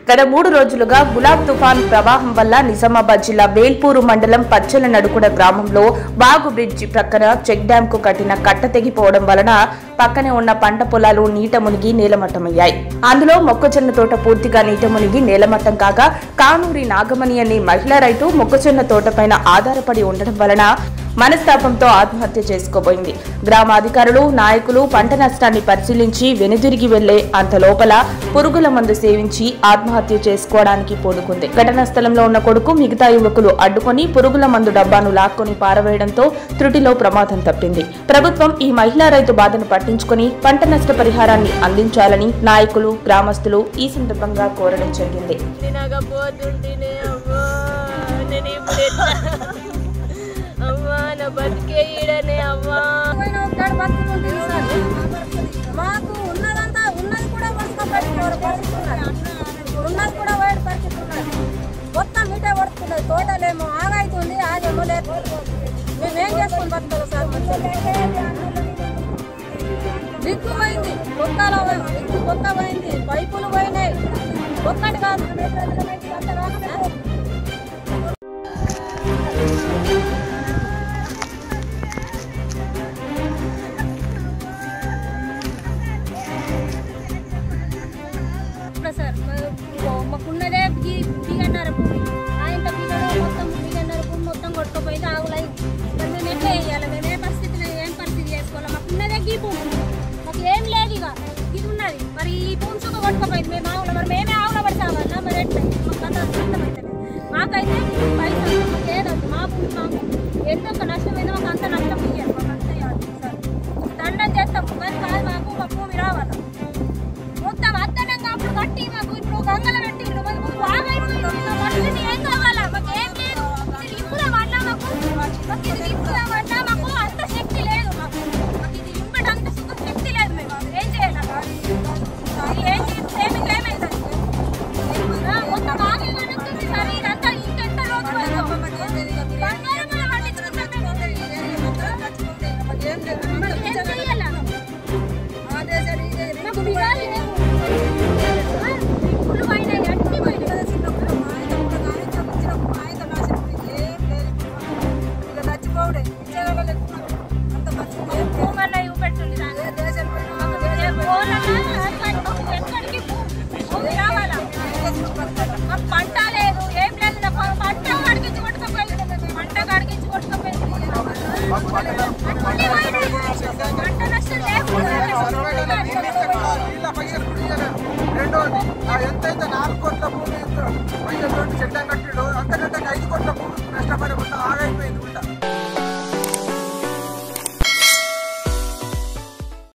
గత మూడు రోజులుగా గులాబ్ తుఫాన్ ప్రవాహం వల్ల నిజామాబాద్ జిల్లా వేల్పూరు మండలం పచ్చల నడుకుడ గ్రామంలో బాగు బ్రిడ్జి ప్రక్కన చెక్ డ్యాం కు కట్టిన కట్ట తెగిపోవడం వలన పక్కనే ఉన్న పంట పొలాలు నీట మునిగి నేలమట్టమయ్యాయి అందులో మొక్కజొన్న తోట పూర్తిగా నీట మునిగి నేలమట్టం కాగా కానూరి నాగమణి అనే మహిళా రైతు మొక్కజొన్న తోటపైన ఆధారపడి ఉండడం వలన మనస్తాపంతో ఆత్మహత్య చేసుకోబోయింది గ్రామ అధికారులు నాయకులు పంట నష్టాన్ని పరిశీలించి వెనుదిరిగి వెళ్లే అంత లోపల పురుగుల మందు సేవించి ఆత్మహత్య చేసుకోవడానికి పూనుకుంది ఘటనా స్థలంలో ఉన్న కొడుకు మిగతా యువకులు అడ్డుకొని పురుగుల మందు డబ్బాను లాక్కొని పారవేయడంతో త్రుటిలో ప్రమాదం తప్పింది ప్రభుత్వం ఈ మహిళా రైతు బాధను పట్టించుకొని పంట నష్ట పరిహారాన్ని అందించాలని నాయకులు గ్రామస్తులు ఈ సందర్భంగా కోరడం జరిగింది తినకపోతుంటేనే అమ్మా నేను ఇప్పుడు ఎట్లా అమ్మా నా బతికే ఈడనే అమ్మా పోయిన ఒక్కడు బతుకుంటుంది సార్ మాకు ఉన్నదంతా ఉన్నది కూడా పడుకోబెట్టుకోరు పడుతున్నారు ఉన్నది కూడా వేడి పడుతున్నారు మొత్తం మీటే పడుతున్నది తోటలేమో ఆగైతుంది ఆగేమో లేదు మేమేం చేసుకొని బతుకోవాలి సార్ దిక్కు పోయింది కొత్తలో దిక్కు కొత్త పోయింది పైపులు పోయినాయి ఒక్కటి కాదు ఇప్పుడు సార్ మా- మాకున్నదే బి- బిగన్నర భూమి ఆయన బిగడ మొత్తం బిగన్నర భూమి మొత్తం కొట్టుకుపోయింది ఆవులై మరి మేము ఎట్లా వేయాలి మేము ఏ పరిస్థితిలో ఏం పరిస్థితి చేసుకోవాలి మాకున్నదే ఈ భూమి మాకు ఏం లేదు ఇక ఇది ఉన్నది మరి ఈ భూమి చుక్క కొట్టుకుపోయింది మేము ఆవుల మరి మేమే ఆవుల పడి సావాలా మరి ఎట్లా మాకు అంత అర్థమైతే మాకైతే పైసలు మాకు ఏదద్దు మా భూమి మాకు ఎంత ఒక నష్టమైందో మాకు అంత నష్టం ఇయ్యాలి మాకు అంత ఇవ్వాలి సార్ దండం చేస్తాం కానీ కాదు మాకు మా భూమి రావాలి మొత్తం అద్దనంగా అప్పుడు కట్టి మాకు ఇప్పుడు గంగలు పెట్టి మాకు బాగా మనుషులని ఏం కావాలా మాకు ఏం లేదు ఇది నింపుదాం అన్నా మాకు మాకు ఇది నింపుదాం అన్నా మాకు అంత శక్తి లేదు మాకు మాకు ఇది నింపడం అంత సుఖ శక్తి లేదు మేము ఏం చేయాలి అది ఏం చేస్తే మీకు ఏమైంది మొత్తం ఆగి కనుక్కుంది సార్ ఇదంతా ఇంకెంత రోజు బంగారం మనం పండించుకుంటాం మేము ఏం చేయాలా మాకు బిగాలు లేవు. ఆ, ఇప్పుడు పోయినాయి, అన్నీ పోయినాయి. భూమన్నా చూపెట్టుండి దాన్ని. మాకు ఏ పోలన్నా అట్లాంటి మాకు ఎక్కడికి భూ- భూమి రావాలా? మాకు పంట లేదు ఏం లేదు నా ప- పంట కడిగించి కొట్టుకుపోయింది పంట కడిగించి కొట్టుకుపోయింది అన్నీ పోయినాయి. పంట నష్టం లేకుండా రెండోది ఆ ఎంతైతే నాలుగు కోట్ల భూమి పైసలు చెట్టు కట్టాడు అంతకంటే ఐదు కోట్ల భూమి నష్టపడి మొత్తం ఆగైపోయింది